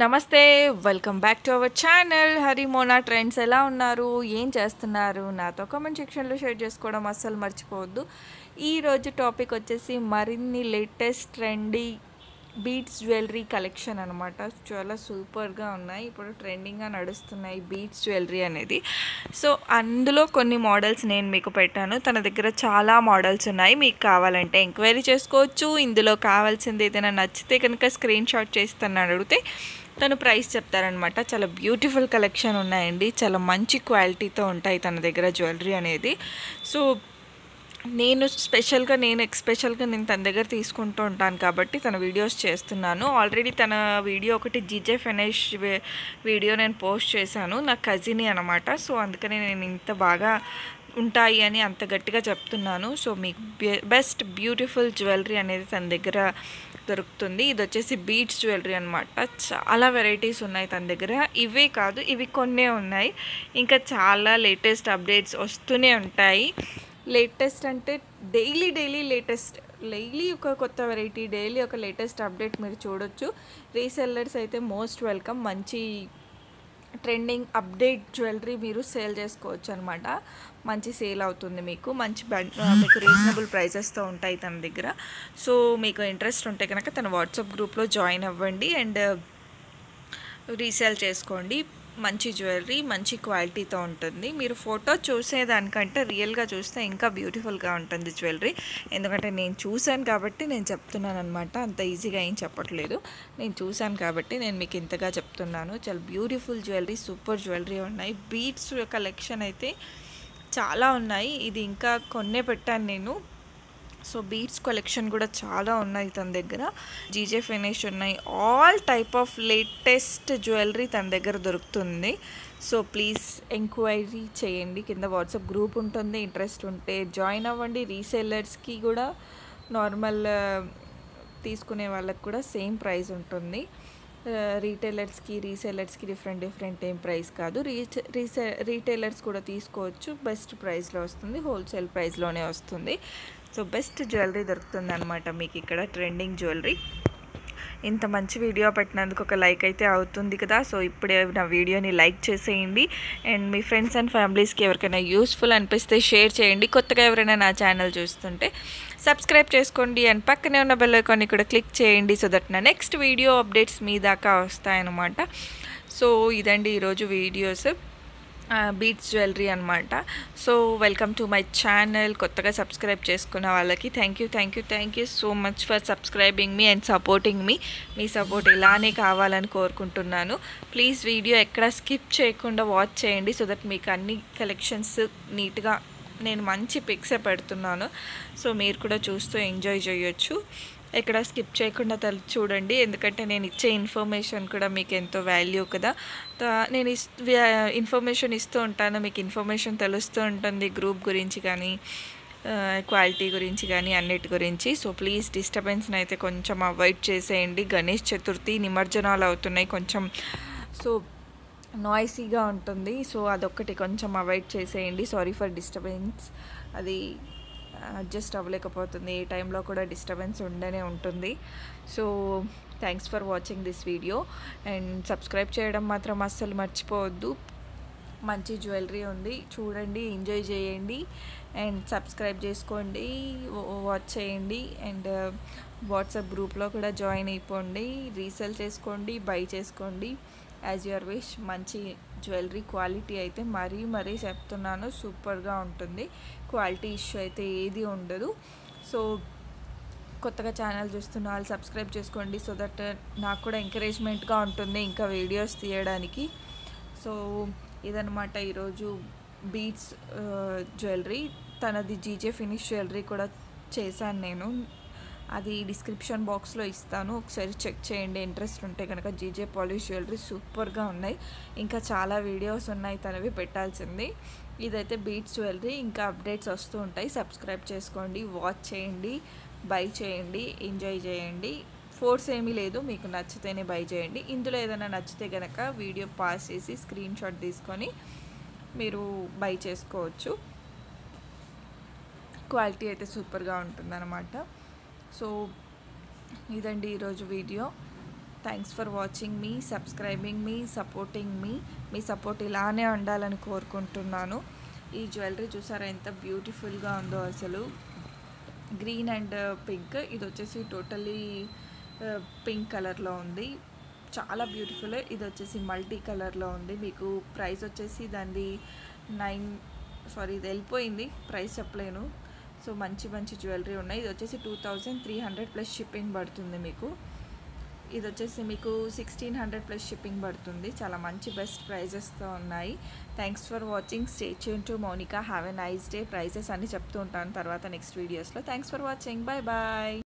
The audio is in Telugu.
నమస్తే welcome back to our channel Harimona trends ఎలా ఉన్నారు ఏం చేస్తున్నారు నాతో కామెంట్ సెక్షన్లో షేర్ చేసుకోవడం అస్సలు మర్చిపోవద్దు ఈరోజు టాపిక్ వచ్చేసి మరిన్ని latest trendy beats jewellery collection అనమాట చాలా సూపర్గా ఉన్నాయి ఇప్పుడు ట్రెండింగ్గా నడుస్తున్నాయి బీట్స్ జ్యువెలరీ అనేది సో అందులో కొన్ని మోడల్స్ నేను మీకు పెట్టాను తన దగ్గర చాలా మోడల్స్ ఉన్నాయి మీకు కావాలంటే ఎంక్వైరీ చేసుకోవచ్చు ఇందులో కావాల్సింది ఏదైనా నచ్చితే కనుక స్క్రీన్ షాట్ చేసి తను అడిగితే తను ప్రైస్ చెప్తారనమాట చాలా బ్యూటిఫుల్ కలెక్షన్ ఉన్నాయండి చాలా మంచి క్వాలిటీతో ఉంటాయి తన దగ్గర జ్యువెలరీ అనేది సో నేను స్పెషల్గా నేను ఎక్స్పెషల్గా నేను తన దగ్గర తీసుకుంటూ ఉంటాను కాబట్టి తన వీడియోస్ చేస్తున్నాను ఆల్రెడీ తన వీడియో ఒకటి జీజే ఫినిష్ వీడియో నేను పోస్ట్ చేశాను నా కజిన్ అనమాట సో అందుకని నేను ఇంత బాగా ఉంటాయి అని అంత గట్టిగా చెప్తున్నాను సో మీకు బెస్ట్ బ్యూటిఫుల్ జ్యువెలరీ అనేది తన దగ్గర దొరుకుతుంది ఇది వచ్చేసి బీట్స్ జ్యువెలరీ అనమాట చాలా వెరైటీస్ ఉన్నాయి తన దగ్గర ఇవే కాదు ఇవి కొన్నే ఉన్నాయి ఇంకా చాలా లేటెస్ట్ అప్డేట్స్ వస్తూనే ఉంటాయి లేటెస్ట్ అంటే డైలీ డైలీ లేటెస్ట్ డైలీ ఒక కొత్త వెరైటీ డైలీ ఒక లేటెస్ట్ అప్డేట్ మీరు చూడొచ్చు రీసెల్లర్స్ అయితే మోస్ట్ వెల్కమ్ మంచి ట్రెండింగ్ అప్డేట్ జ్యువెలరీ మీరు సేల్ చేసుకోవచ్చు అనమాట మంచి సేల్ అవుతుంది మీకు మంచి బడ్ మీకు రీజనబుల్ ప్రైజెస్తో ఉంటాయి తన దగ్గర సో మీకు ఇంట్రెస్ట్ ఉంటే కనుక తన వాట్సాప్ గ్రూప్లో జాయిన్ అవ్వండి అండ్ రీసేల్ చేసుకోండి మంచి జ్యువెలరీ మంచి క్వాలిటీతో ఉంటుంది మీరు ఫోటో చూసేదానికంటే రియల్గా చూస్తే ఇంకా బ్యూటిఫుల్గా ఉంటుంది జ్యువెలరీ ఎందుకంటే నేను చూశాను కాబట్టి నేను చెప్తున్నాను అనమాట అంత ఈజీగా ఏం చెప్పట్లేదు నేను చూశాను కాబట్టి నేను మీకు ఇంతగా చెప్తున్నాను చాలా బ్యూటిఫుల్ జ్యువెలరీ సూపర్ జ్యువెలరీ ఉన్నాయి బీట్స్ కలెక్షన్ అయితే చాలా ఉన్నాయి ఇది ఇంకా కొన్నే పెట్టాను నేను సో బీట్స్ కలెక్షన్ కూడా చాలా ఉన్నాయి తన దగ్గర జీజే ఫినిష్ ఉన్నాయి all type of latest jewellery తన దగ్గర దొరుకుతుంది సో ప్లీజ్ ఎంక్వైరీ చేయండి కింద వాట్సాప్ గ్రూప్ ఉంటుంది ఇంట్రెస్ట్ ఉంటే జాయిన్ అవ్వండి రీసేలర్స్కి కూడా నార్మల్ తీసుకునే వాళ్ళకి కూడా సేమ్ ప్రైస్ ఉంటుంది రీటైలర్స్కి రీసేలర్స్కి డిఫరెంట్ డిఫరెంట్ ఏం ప్రైస్ కాదు రీచ్ రీసే రీటైలర్స్ కూడా తీసుకోవచ్చు బెస్ట్ ప్రైస్లో వస్తుంది హోల్సేల్ ప్రైస్లోనే వస్తుంది సో బెస్ట్ జ్యువెలరీ దొరుకుతుంది అనమాట మీకు ఇక్కడ ట్రెండింగ్ జ్యువెలరీ ఇంత మంచి వీడియో పెట్టినందుకు ఒక లైక్ అయితే అవుతుంది కదా సో ఇప్పుడే నా వీడియోని లైక్ చేసేయండి అండ్ మీ ఫ్రెండ్స్ అండ్ ఫ్యామిలీస్కి ఎవరికైనా యూస్ఫుల్ అనిపిస్తే షేర్ చేయండి కొత్తగా ఎవరైనా నా ఛానల్ చూస్తుంటే సబ్స్క్రైబ్ చేసుకోండి అండ్ పక్కనే ఉన్న బెల్ ఐకాన్ని కూడా క్లిక్ చేయండి సో దట్ నా నెక్స్ట్ వీడియో అప్డేట్స్ మీ దాకా వస్తాయన్నమాట సో ఇదండి ఈరోజు వీడియోస్ బీట్స్ జ్యువెలరీ అనమాట so welcome to my channel కొత్తగా సబ్స్క్రైబ్ చేసుకున్న వాళ్ళకి thank you thank you thank you so much for subscribing me and supporting me మీ సపోర్ట్ ఇలానే కావాలని కోరుకుంటున్నాను ప్లీజ్ వీడియో ఎక్కడ స్కిప్ చేయకుండా వాచ్ చేయండి సో దట్ మీకు అన్ని కలెక్షన్స్ నీట్గా నేను మంచి పిక్సే పెడుతున్నాను సో మీరు కూడా చూస్తూ ఎంజాయ్ చేయొచ్చు ఎక్కడ స్కిప్ చేయకుండా తల చూడండి ఎందుకంటే నేను ఇచ్చే ఇన్ఫర్మేషన్ కూడా మీకు ఎంతో వాల్యూ కదా నేను ఇన్ఫర్మేషన్ ఇస్తూ ఉంటాను మీకు ఇన్ఫర్మేషన్ తెలుస్తూ ఉంటుంది గ్రూప్ గురించి కానీ క్వాలిటీ గురించి కానీ అన్నిటి గురించి సో ప్లీజ్ డిస్టర్బెన్స్ని అయితే కొంచెం అవాయిడ్ చేసేయండి గణేష్ చతుర్థి నిమజ్జనాలు అవుతున్నాయి కొంచెం సో నాయిసీగా ఉంటుంది సో అదొక్కటి కొంచెం అవాయిడ్ చేసేయండి సారీ ఫర్ డిస్టర్బెన్స్ అది అడ్జస్ట్ అవ్వలేకపోతుంది ఏ టైంలో కూడా డిస్టర్బెన్స్ ఉండనే ఉంటుంది so thanks for watching this video and subscribe చేయడం మాత్రం అస్సలు మర్చిపోవద్దు మంచి జ్యువెలరీ ఉంది చూడండి ఎంజాయ్ చేయండి అండ్ సబ్స్క్రైబ్ చేసుకోండి వాచ్ చేయండి అండ్ వాట్సాప్ గ్రూప్లో కూడా జాయిన్ అయిపోండి రీసేల్ చేసుకోండి బై చేసుకోండి యాజ్ యువర్ విష్ మంచి జ్యువెలరీ క్వాలిటీ అయితే మరీ మరీ చెప్తున్నాను సూపర్గా ఉంటుంది క్వాలిటీ ఇష్యూ అయితే ఏది ఉండదు సో కొత్తగా ఛానల్ చూస్తున్న వాళ్ళు సబ్స్క్రైబ్ చేసుకోండి సో దట్ నాకు కూడా ఎంకరేజ్మెంట్గా ఉంటుంది ఇంకా వీడియోస్ తీయడానికి సో ఇదనమాట ఈరోజు బీట్స్ జ్యువెలరీ తనది జీజే ఫినిష్ జ్యువెలరీ కూడా చేశాను నేను అది డిస్క్రిప్షన్ బాక్స్లో ఇస్తాను ఒకసారి చెక్ చేయండి ఇంట్రెస్ట్ ఉంటే కనుక జీజే పాలిష్ జ్యువెలరీ సూపర్గా ఉన్నాయి ఇంకా చాలా వీడియోస్ ఉన్నాయి తనవి పెట్టాల్సింది ఇదైతే బీట్స్ జ్యువెలరీ ఇంకా అప్డేట్స్ వస్తూ ఉంటాయి సబ్స్క్రైబ్ చేసుకోండి వాచ్ చేయండి బై చేయండి ఎంజాయ్ చేయండి ఫోర్స్ ఏమీ లేదు మీకు నచ్చితేనే బై చేయండి ఇందులో ఏదైనా నచ్చితే కనుక వీడియో పాస్ చేసి స్క్రీన్ షాట్ తీసుకొని మీరు బై చేసుకోవచ్చు క్వాలిటీ అయితే సూపర్గా ఉంటుందన్నమాట సో ఇదండి ఈరోజు video thanks for watching me subscribing me supporting me మీ సపోర్ట్ ఇలానే ఉండాలని కోరుకుంటున్నాను ఈ జ్యువెలరీ చూసారా ఎంత బ్యూటిఫుల్గా ఉందో అసలు గ్రీన్ అండ్ పింక్ ఇది వచ్చేసి టోటలీ పింక్ కలర్లో ఉంది చాలా బ్యూటిఫుల్ ఇది వచ్చేసి మల్టీ కలర్లో ఉంది మీకు ప్రైస్ వచ్చేసి దాన్ని నైన్ సారీ ఇది వెళ్ళిపోయింది ప్రైస్ చెప్పలేను సో మంచి మంచి జ్యువెలరీ ఉన్నాయి ఇది వచ్చేసి two thousand three hundred plus shipping పడుతుంది మీకు ఇది వచ్చేసి మీకు సిక్స్టీన్ హండ్రెడ్ ప్లస్ షిప్పింగ్ పడుతుంది చాలా మంచి బెస్ట్ ప్రైజెస్తో ఉన్నాయి thanks for watching stay tune to Mounika have a nice day prices అన్ని చెప్తూ ఉంటాను తర్వాత నెక్స్ట్ వీడియోస్లో thanks for watching bye bye